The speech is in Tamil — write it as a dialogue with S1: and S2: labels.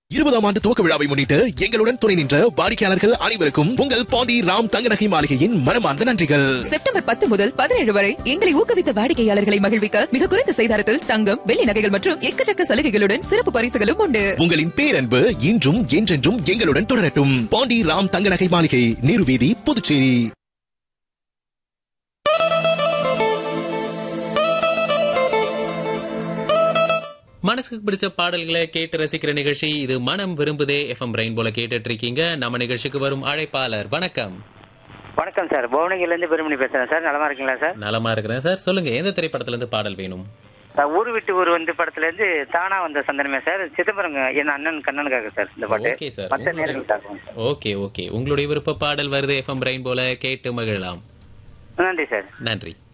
S1: இருபதாம் ஆண்டு துவக்க விழாவை முன்னிட்டு எங்களுடன் துணை நின்ற வாடிக்கையாளர்கள் அனைவருக்கும் உங்கள் பாண்டி ராம் தங்க நகை மாளிகையின் மனமார்ந்த நன்றிகள்
S2: செப்டம்பர் பத்து முதல் பதினேழு வரை எங்களை ஊக்குவித்த வாடிக்கையாளர்களை மகிழ்விக்க மிக குறைந்த செய்தாரத்தில் தங்கம் வெள்ளி நகைகள் மற்றும் எக்கச்சக்க சலுகைகளுடன் சிறப்பு பரிசுகளும் உண்டு
S1: உங்களின் பேரன்பு இன்றும் என்றென்றும் எங்களுடன் தொடரட்டும் பாண்டி ராம் தங்க நகை மாளிகை நீருவீதி புதுச்சேரி
S3: மனசுக்கு பிடிச்ச பாடல்களை கேட்டு ரசிக்கிற நிகழ்ச்சி இது மனம் விரும்புதே எஃப்எம் ரெயின்போல கேட்டுட்டு இருக்கீங்க நம்ம நிகழ்ச்சிக்கு வரும் அழைப்பாளர் வணக்கம்
S4: வணக்கம் சார் புவனகிரிலேருந்து பெருமணி பேசுறேன் சார் நலமா இருக்கீங்களா சார்
S3: நலமா இருக்கிறேன் சார் சொல்லுங்க எந்த திரைப்படத்துல இருந்து பாடல் வேணும்
S4: சார் ஊர் விட்டு ஊர் வந்து படத்துல இருந்து தானா வந்த சந்தனமே சார் சிதம்பரம் என் அண்ணன் கண்ணனுக்காக சார் இந்த பாட்டு
S3: ஓகே சார்
S4: மற்ற நேர்களுக்காக
S3: ஓகே ஓகே உங்களுடைய விருப்ப பாடல் வருது எஃப்எம் ரெயின்போல கேட்டு மகிழலாம்
S4: நன்றி சார்
S3: நன்றி